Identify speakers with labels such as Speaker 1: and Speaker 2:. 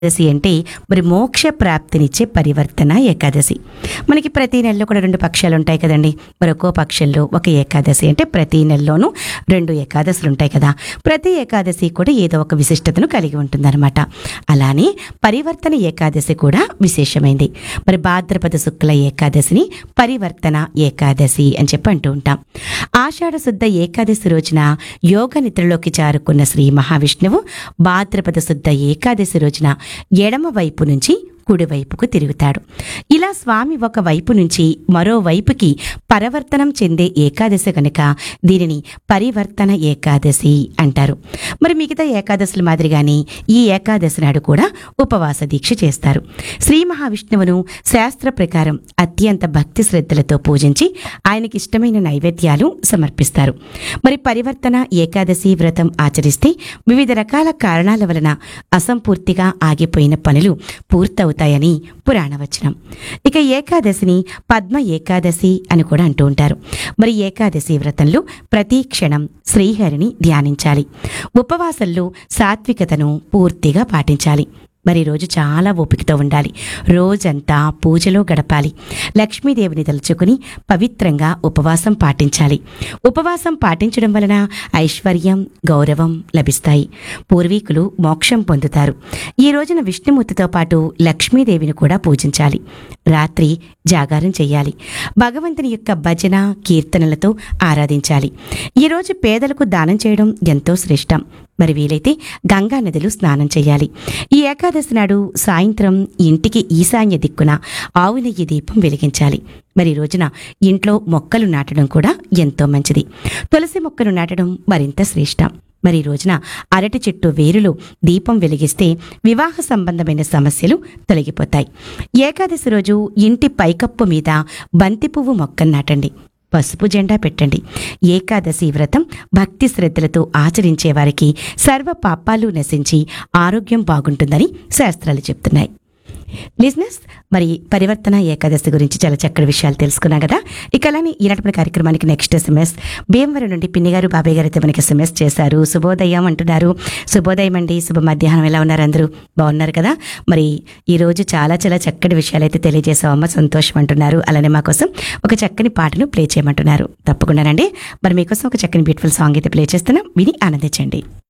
Speaker 1: ఏకాదశి అంటే మరి మోక్ష ప్రాప్తినిచ్చే పరివర్తన ఏకాదశి మనకి ప్రతి నెలలో కూడా రెండు పక్షాలు ఉంటాయి కదండి మరి ఒక్కో పక్షంలో ఒక ఏకాదశి అంటే ప్రతి నెలలోనూ రెండు ఏకాదశులు ఉంటాయి కదా ప్రతి ఏకాదశి కూడా ఏదో ఒక విశిష్టతను కలిగి ఉంటుందన్నమాట అలానే పరివర్తన ఏకాదశి కూడా విశేషమైంది మరి భాద్రపద శుక్ల ఏకాదశిని పరివర్తన ఏకాదశి అని చెప్పి అంటూ ఉంటాం ఆషాఢ శుద్ధ ఏకాదశి రోజున యోగ నిద్రలోకి జారుకున్న శ్రీ మహావిష్ణువు భాద్రపద శుద్ధ ఏకాదశి రోజున ఎడమ వైపు నుంచి కుడివైపుకు తిరుగుతాడు ఇలా స్వామి ఒక వైపు నుంచి మరో వైపుకి పరివర్తనం చెందే ఏకాదశి కనుక దీనిని పరివర్తన ఏకాదశి అంటారు మరి మిగతా ఏకాదశుల మాదిరిగానే ఈ ఏకాదశి నాడు కూడా ఉపవాస దీక్ష చేస్తారు శ్రీ మహావిష్ణువును శాస్త్ర ప్రకారం అత్యంత భక్తి శ్రద్ధలతో పూజించి ఆయనకి ఇష్టమైన నైవేద్యాలు సమర్పిస్తారు మరి పరివర్తన ఏకాదశి వ్రతం ఆచరిస్తే వివిధ రకాల కారణాల వలన అసంపూర్తిగా ఆగిపోయిన పనులు పూర్తవుతాయని పురాణవచనం ఇక ఏకాదశిని పద్మ ఏకాదశి అని కూడా అంటూ ఉంటారు మరి ఏకాదశి వ్రతంలో ప్రతి క్షణం శ్రీహరిని ధ్యానించాలి ఉపవాసంలో సాత్వికతను పూర్తిగా పాటించాలి మరి రోజు చాలా ఓపికతో ఉండాలి రోజంతా పూజలో గడపాలి లక్ష్మీదేవిని తలుచుకుని పవిత్రంగా ఉపవాసం పాటించాలి ఉపవాసం పాటించడం వలన ఐశ్వర్యం గౌరవం లభిస్తాయి పూర్వీకులు మోక్షం పొందుతారు ఈ రోజున విష్ణుమూర్తితో పాటు లక్ష్మీదేవిని కూడా పూజించాలి రాత్రి జాగారం చేయాలి భగవంతుని యొక్క భజన కీర్తనలతో ఆరాధించాలి ఈరోజు పేదలకు దానం చేయడం ఎంతో శ్రేష్టం మరి వీలైతే గంగా నదిలో స్నానం చేయాలి ఈ ఏకాదశి నాడు సాయంత్రం ఇంటికి ఈశాన్య దిక్కున ఆవు నెయ్యి దీపం వెలిగించాలి మరి ఈ రోజున ఇంట్లో మొక్కలు నాటడం కూడా ఎంతో మంచిది తులసి మొక్కలు నాటడం మరింత శ్రేష్టం మరి ఈ రోజున అరటి చెట్టు వేరులో దీపం వెలిగిస్తే వివాహ సంబంధమైన సమస్యలు తొలగిపోతాయి ఏకాదశి రోజు ఇంటి పైకప్పు మీద బంతి పువ్వు మొక్కను నాటండి పసుపు జెండా పెట్టండి ఏకాదశి వ్రతం భక్తి శ్రద్ధలతో ఆచరించే వారికి సర్వ పాపాలు నశించి ఆరోగ్యం బాగుంటుందని శాస్త్రాలు చెప్తున్నాయి లిజినెస్ మరి పరివర్తన ఏకాదశి గురించి చాలా చక్కటి విషయాలు తెలుసుకున్నాం కదా ఇక అలానే ఈనాటి మన కార్యక్రమానికి నెక్స్ట్ ఎస్ఎంఎస్ భీమవరం నుండి పిన్ని గారు బాబాయ్ గారు అయితే మనకి ఎస్ఎంఎస్ చేశారు శుభోదయం అంటున్నారు శుభోదయం అండి శుభ మధ్యాహ్నం ఎలా ఉన్నారు అందరూ బాగున్నారు కదా మరి ఈ రోజు చాలా చాలా చక్కటి విషయాలు అయితే తెలియజేసావమ్మ సంతోషం అంటున్నారు అలానే మా కోసం ఒక చక్కని పాటను ప్లే చేయమంటున్నారు తప్పకుండానండి మరి మీకోసం ఒక చక్కని బ్యూటిఫుల్ సాంగ్ అయితే ప్లే చేస్తున్నాం విని ఆనందించండి